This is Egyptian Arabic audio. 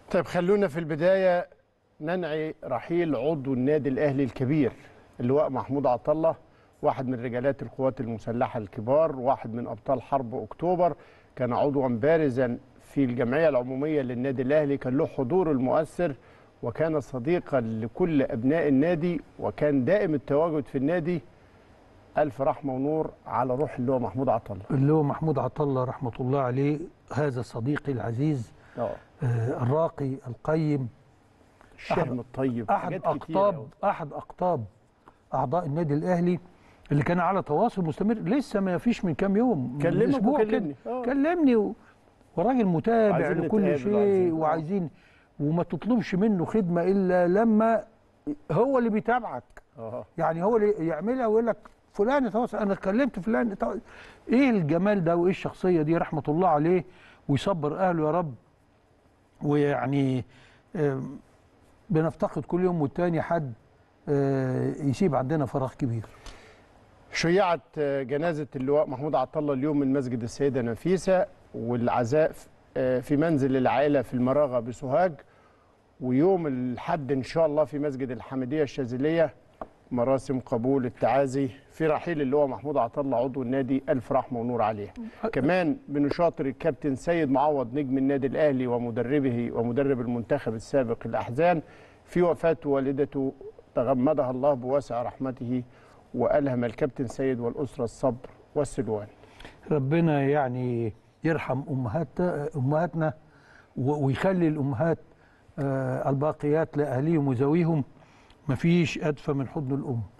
طيب خلونا في البداية ننعي رحيل عضو النادي الأهلي الكبير اللواء محمود عطلة واحد من رجالات القوات المسلحة الكبار واحد من أبطال حرب أكتوبر كان عضوا بارزا في الجمعية العمومية للنادي الأهلي كان له حضور المؤثر وكان صديقا لكل أبناء النادي وكان دائم التواجد في النادي ألف رحمة ونور على روح اللواء محمود عطلة اللي هو محمود عطله رحمه الله عليه هذا صديقي العزيز اه آه، الراقي القيم الشهم الطيب احد حاجات كتيرة اقطاب أوي. احد اقطاب اعضاء النادي الاهلي اللي كان على تواصل مستمر لسه ما فيش من كام يوم من كلمك أسبوع وكلمني. كده. آه. كلمني و... وراجل متابع وعايزين لكل نتقابل شيء وعايزين- آه. وعايزين وما تطلبش منه خدمه الا لما هو اللي بيتابعك اه يعني هو اللي يعملها ويقول لك فلان يتواصل انا كلمت فلان يتواصل. ايه الجمال ده وايه الشخصيه دي رحمه الله عليه ويصبر اهله يا رب ويعني آم، بنفتقد كل يوم والتاني حد آه، يسيب عندنا فراغ كبير شيعت جنازة اللواء محمود عطلة اليوم من مسجد السيدة نفيسة والعزاء في منزل العائلة في المراغة بسوهاج ويوم الحد إن شاء الله في مسجد الحمدية الشاذلية مراسم قبول التعازي في رحيل اللواء محمود عطلة عضو النادي ألف رحمة ونور عليه كمان بنشاطر الكابتن سيد معوض نجم النادي الأهلي ومدربه ومدرب المنتخب السابق الأحزان في وفاة والدته تغمدها الله بواسع رحمته وألهم الكابتن سيد والأسرة الصبر والسلوان ربنا يعني يرحم امهات امهاتنا و- ويخلي الامهات آه، الباقيات لاهليهم وذويهم مفيش ادفى من حضن الام